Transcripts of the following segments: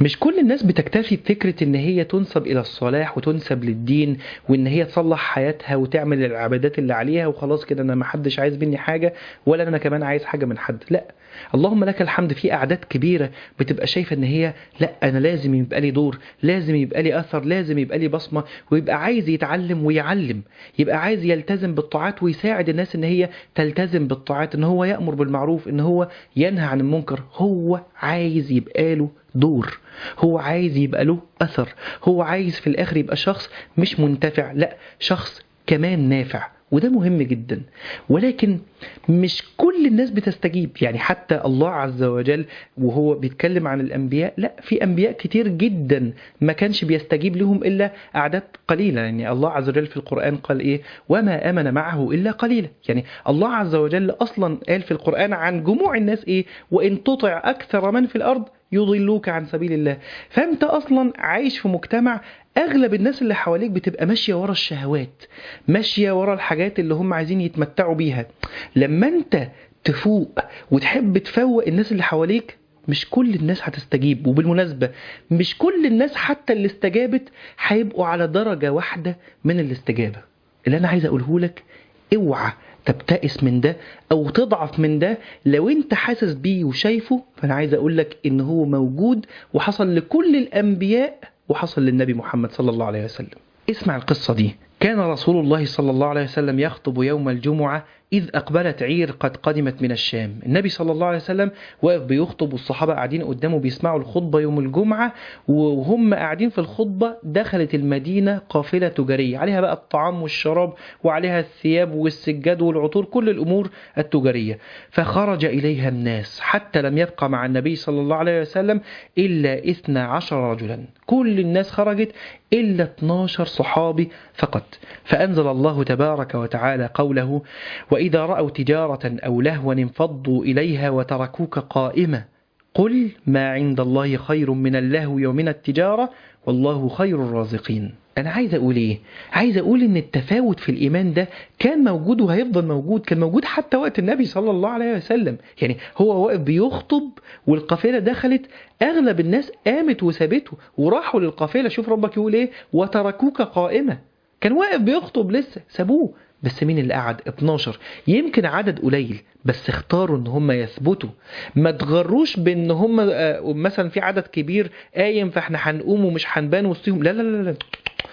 مش كل الناس بتكتفي بفكرة ان هي تنسب الى الصلاح وتنسب للدين وان هي تصلح حياتها وتعمل العبادات اللي عليها وخلاص كده انا ما حدش عايز مني حاجة ولا انا كمان عايز حاجة من حد لا اللهم لك الحمد في اعداد كبيرة بتبقى شايفة ان هي لا انا لازم يبقى لي دور لازم يبقى لي اثر لازم يبقى لي بصمة ويبقى عايز يتعلم ويعلم يبقى عايز يلتزم بالطاعات ويساعد الناس ان هي تلتزم بالطاعات ان هو يأمر بالمعروف ان هو ينهى عن المنكر هو عايز يبقى له دور هو عايز يبقى له أثر هو عايز في الآخر يبقى شخص مش منتفع لا شخص كمان نافع وده مهم جدا ولكن مش كل الناس بتستجيب يعني حتى الله عز وجل وهو بيتكلم عن الأنبياء لا في أنبياء كتير جدا ما كانش بيستجيب لهم إلا أعداد قليلة يعني الله عز وجل في القرآن قال إيه وما أمن معه إلا قليلا يعني الله عز وجل أصلا قال في القرآن عن جموع الناس إيه وإن تطع أكثر من في الأرض يضلوك عن سبيل الله فأنت أصلا عايش في مجتمع اغلب الناس اللي حواليك بتبقى ماشيه ورا الشهوات ماشيه ورا الحاجات اللي هم عايزين يتمتعوا بيها لما انت تفوق وتحب تفوق الناس اللي حواليك مش كل الناس هتستجيب وبالمناسبة مش كل الناس حتى اللي استجابت هيبقوا على درجة واحدة من الاستجابة اللي أنا عايز أقوله لك اوعى تبتئس من ده او تضعف من ده لو انت حاسس بيه وشايفه فانا عايز اقول لك ان هو موجود وحصل لكل الانبياء وحصل للنبي محمد صلى الله عليه وسلم اسمع القصة دي كان رسول الله صلى الله عليه وسلم يخطب يوم الجمعة إذ أقبلت عير قد قدمت من الشام النبي صلى الله عليه وسلم واقف بيخطب والصحابة قاعدين قدامه بيسمعوا الخطبة يوم الجمعة وهم قاعدين في الخطبة دخلت المدينة قافلة تجارية عليها بقى الطعام والشراب وعليها الثياب والسجاد والعطور كل الأمور التجارية فخرج إليها الناس حتى لم يبقى مع النبي صلى الله عليه وسلم إلا إثنى عشر رجلا كل الناس خرجت إلا 12 صحابي فقط فأنزل الله تبارك وتعالى قوله وإذا رأوا تجارة أو لهوا انفضوا إليها وتركوك قائمة قل ما عند الله خير من اللهو ومن التجارة والله خير الرازقين أنا عايز أقول إيه؟ عايز أقول إن التفاوت في الإيمان ده كان موجود وهيفضل موجود، كان موجود حتى وقت النبي صلى الله عليه وسلم، يعني هو واقف بيخطب والقافلة دخلت أغلب الناس قامت وسابته وراحوا للقافلة، شوف ربك يقول إيه؟ وتركوك قائمة. كان واقف بيخطب لسه، سابوه، بس مين اللي قعد 12 يمكن عدد قليل بس اختاروا ان هم يثبتوا ما تغروش بان هم مثلا في عدد كبير قايم فاحنا هنقوم ومش هنبان وسطهم لا لا لا لا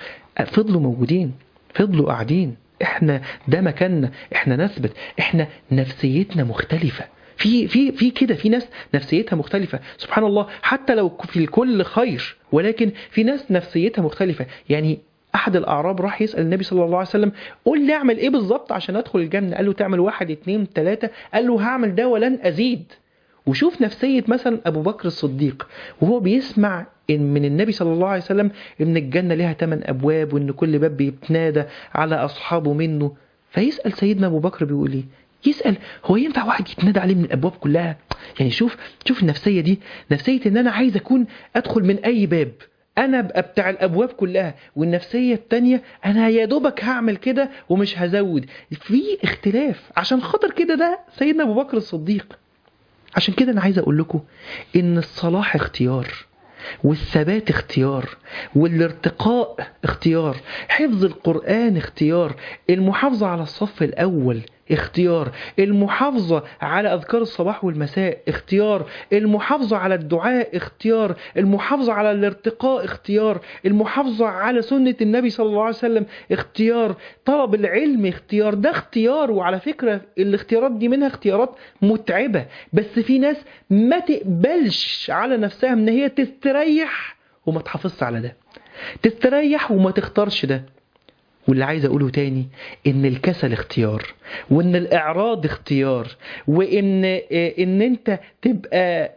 فضلوا موجودين فضلوا قاعدين احنا ده مكاننا احنا نثبت احنا نفسيتنا مختلفه في في في كده في ناس نفسيتها مختلفة سبحان الله حتى لو في الكل خير ولكن في ناس نفسيتها مختلفة يعني احد الاعراب راح يسال النبي صلى الله عليه وسلم قول لي اعمل ايه بالظبط عشان ادخل الجنه قال له تعمل واحد اتنين تلاته قال له هعمل ده ولن ازيد وشوف نفسيه مثلا ابو بكر الصديق وهو بيسمع إن من النبي صلى الله عليه وسلم ان الجنه لها ثمان ابواب وان كل باب بيتنادى على اصحابه منه فيسال سيدنا ابو بكر بيقول ايه يسال هو ينفع واحد يتنادى عليه من الابواب كلها يعني شوف شوف النفسيه دي نفسيه ان انا عايز اكون ادخل من اي باب انا ابقى بتاع الابواب كلها والنفسيه التانية انا يا دوبك هعمل كده ومش هزود في اختلاف عشان خاطر كده ده سيدنا ابو بكر الصديق عشان كده انا عايز اقول لكم ان الصلاح اختيار والثبات اختيار والارتقاء اختيار حفظ القرآن اختيار المحافظة على الصف الأول اختيار المحافظة على أذكار الصباح والمساء اختيار المحافظة على الدعاء اختيار المحافظة على الارتقاء اختيار المحافظة على سنة النبي صلى الله عليه وسلم اختيار طلب العلم اختيار ده اختيار وعلى فكرة الاختيارات دي منها اختيارات متعبة بس في ناس ما تقبلش على نفسها ان هي تستريح وما تحافظش على ده تستريح وما تختارش ده واللي عايز اقوله تاني ان الكسل اختيار وان الاعراض اختيار وان ان انت تبقى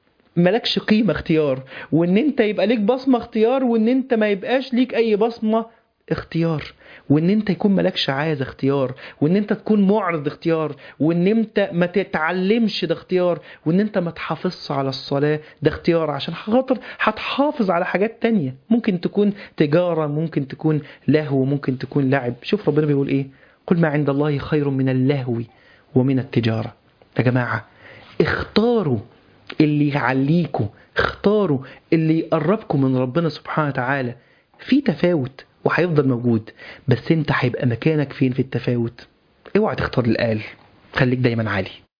ملكش قيمة اختيار وان انت يبقى ليك بصمة اختيار وان انت ما يبقاش ليك اي بصمة اختيار وان انت يكون ملكش عايز اختيار وان انت تكون معرض اختيار وان انت ما تتعلمش ده اختيار وان انت ما تحافظش على الصلاة ده اختيار عشان خاطر هتحافظ على حاجات تانية ممكن تكون تجارة ممكن تكون لهو ممكن تكون لعب شوف ربنا بيقول ايه قل ما عند الله خير من اللهو ومن التجارة يا جماعة اختاروا اللي يعليكوا اختاروا اللي يقربكم من ربنا سبحانه وتعالى في تفاوت وهيفضل موجود بس انت هيبقى مكانك فين في التفاوت اوعى تختار الاقل خليك دايما عالي